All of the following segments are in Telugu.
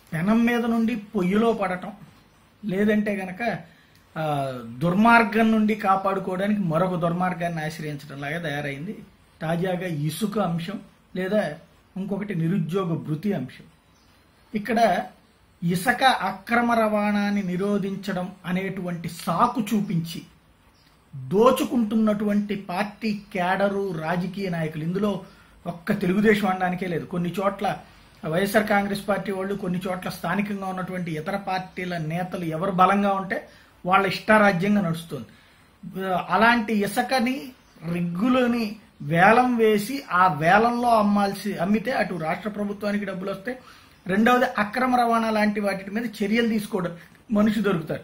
పెనం మీద నుండి పొయ్యిలో పడటం లేదంటే గనక ఆ, దుర్మార్గం నుండి కాపాడుకోవడానికి మరొక దుర్మార్గాన్ని ఆశ్రయించడం లాగా తయారైంది తాజాగా ఇసుక అంశం లేదా ఇంకొకటి నిరుద్యోగ భృతి అంశం ఇక్కడ ఇసుక అక్రమ రవాణాని నిరోధించడం అనేటువంటి సాకు చూపించి దోచుకుంటున్నటువంటి పార్టీ క్యాడరు రాజకీయ నాయకులు ఇందులో ఒక్క తెలుగుదేశం అనడానికే లేదు కొన్ని చోట్ల వైఎస్ఆర్ కాంగ్రెస్ పార్టీ వాళ్ళు కొన్ని చోట్ల స్థానికంగా ఉన్నటువంటి ఇతర పార్టీల నేతలు ఎవరు బలంగా ఉంటే వాళ్ళ ఇష్టారాజ్యంగా నడుస్తుంది అలాంటి ఇసుకని రిగ్గులని వేలం వేసి ఆ వేలంలో అమ్మాల్సి అమ్మితే అటు రాష్ట్ర ప్రభుత్వానికి డబ్బులు వస్తాయి రెండవది అక్రమ రవాణా లాంటి వాటి మీద చర్యలు తీసుకోవడం మనిషి దొరుకుతారు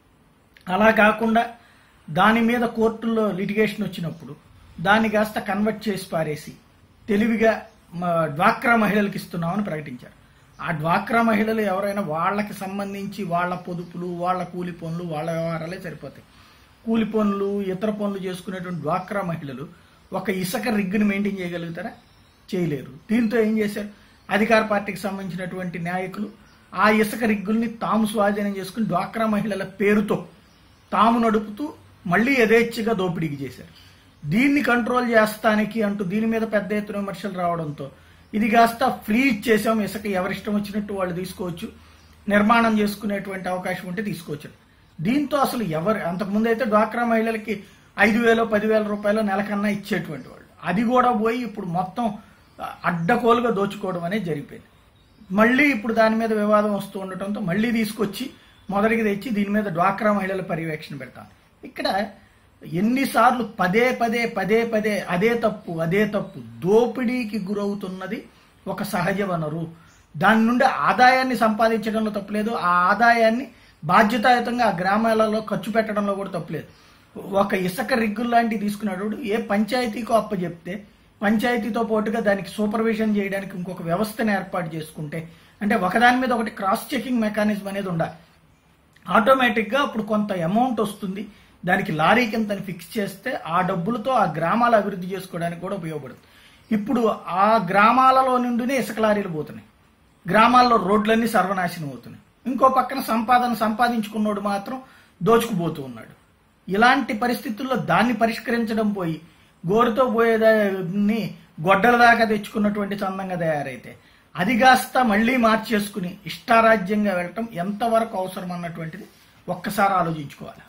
అలా కాకుండా దాని మీద కోర్టుల్లో లిటిగేషన్ వచ్చినప్పుడు దాన్ని కాస్త కన్వర్ట్ చేసి పారేసి తెలివిగా మ- డ్వాక్రా మహిళలకు ఇస్తున్నామని ప్రకటించారు ఆ డ్వాక్రా మహిళలు ఎవరైనా వాళ్ళకి సంబంధించి వాళ్ళ పొదుపులు వాళ్ళ కూలి పనులు వాళ్ళ వ్యవహారాలే సరిపోతాయి కూలి పనులు ఇతర పనులు చేసుకునేటువంటి డ్వాక్రా మహిళలు ఒక ఇసుక రిగ్గుని మెయింటైన్ చేయగలుగుతారా చేయలేరు దీంతో ఏం చేశారు అధికార పార్టీకి సంబంధించినటువంటి నాయకులు ఆ ఇసుక రిగ్గుల్ని తాము స్వాధీనం చేసుకుని డ్వాక్రా మహిళల పేరుతో తాము నడుపుతూ మళ్ళీ యథేచ్ఛగా దోపిడీకి చేశారు దీన్ని కంట్రోల్ చేస్తానికి అంటూ దీని మీద పెద్ద ఎత్తున విమర్శలు రావడంతో ఇది కాస్త ఫ్రీ ఇచ్చేసాం ఇసుక ఎవరిష్టం వచ్చినట్టు వాళ్ళు తీసుకోవచ్చు నిర్మాణం చేసుకునేటువంటి అవకాశం ఉంటే తీసుకోవచ్చు దీంతో అసలు ఎవరు అంతకుముందు అయితే డ్వాక్రా మహిళలకి ఐదు వేలు పదివేల రూపాయలు నెలకన్నా ఇచ్చేటువంటి వాళ్ళు అది కూడా పోయి ఇప్పుడు మొత్తం అడ్డకోలుగా దోచుకోవడం అనేది జరిగిపోయింది మళ్ళీ ఇప్పుడు దాని మీద వివాదం వస్తూ ఉండటంతో మళ్ళీ తీసుకొచ్చి మొదటికి తెచ్చి దీని మీద డ్వాక్రా మహిళల పర్యవేక్షణ పెడతాం ఇక్కడ ఎన్నిసార్లు పదే పదే పదే పదే అదే తప్పు అదే తప్పు దోపిడీకి గురవుతున్నది ఒక సహజ వనరు దాని నుండి ఆదాయాన్ని సంపాదించడంలో తప్పులేదు ఆ ఆదాయాన్ని బాధ్యతాయుతంగా ఆ గ్రామాలలో ఖర్చు పెట్టడంలో కూడా తప్పులేదు ఒక ఇసుక రిగ్గులు లాంటివి తీసుకున్నప్పుడు ఏ పంచాయతీకో అప్పచెప్తే పంచాయతీతో పాటుగా దానికి సూపర్విజన్ చేయడానికి ఇంకొక వ్యవస్థను ఏర్పాటు చేసుకుంటే అంటే ఒకదాని మీద ఒకటి క్రాస్ చెకింగ్ మెకానిజం అనేది ఉండాలి ఆటోమేటిక్ గా అప్పుడు కొంత అమౌంట్ వస్తుంది దానికి లారీ కింద ఫిక్స్ చేస్తే ఆ డబ్బులతో ఆ గ్రామాల అభివృద్ధి చేసుకోవడానికి కూడా ఉపయోగపడుతుంది ఇప్పుడు ఆ గ్రామాలలో నుండినే ఇసుక లారీలు పోతున్నాయి గ్రామాల్లో రోడ్లన్నీ సర్వనాశనం అవుతున్నాయి ఇంకో పక్కన సంపాదన సంపాదించుకున్నోడు మాత్రం దోచుకుపోతూ ఉన్నాడు ఇలాంటి పరిస్థితుల్లో దాన్ని పరిష్కరించడం పోయి గోరుతో పోయేదాన్ని గొడ్డల దాకా తెచ్చుకున్నటువంటి చందంగా తయారైతే అది కాస్త మళ్ళీ మార్చేసుకుని ఇష్టారాజ్యంగా వెళ్ళటం ఎంతవరకు అవసరం అన్నటువంటిది ఒక్కసారి ఆలోచించుకోవాలి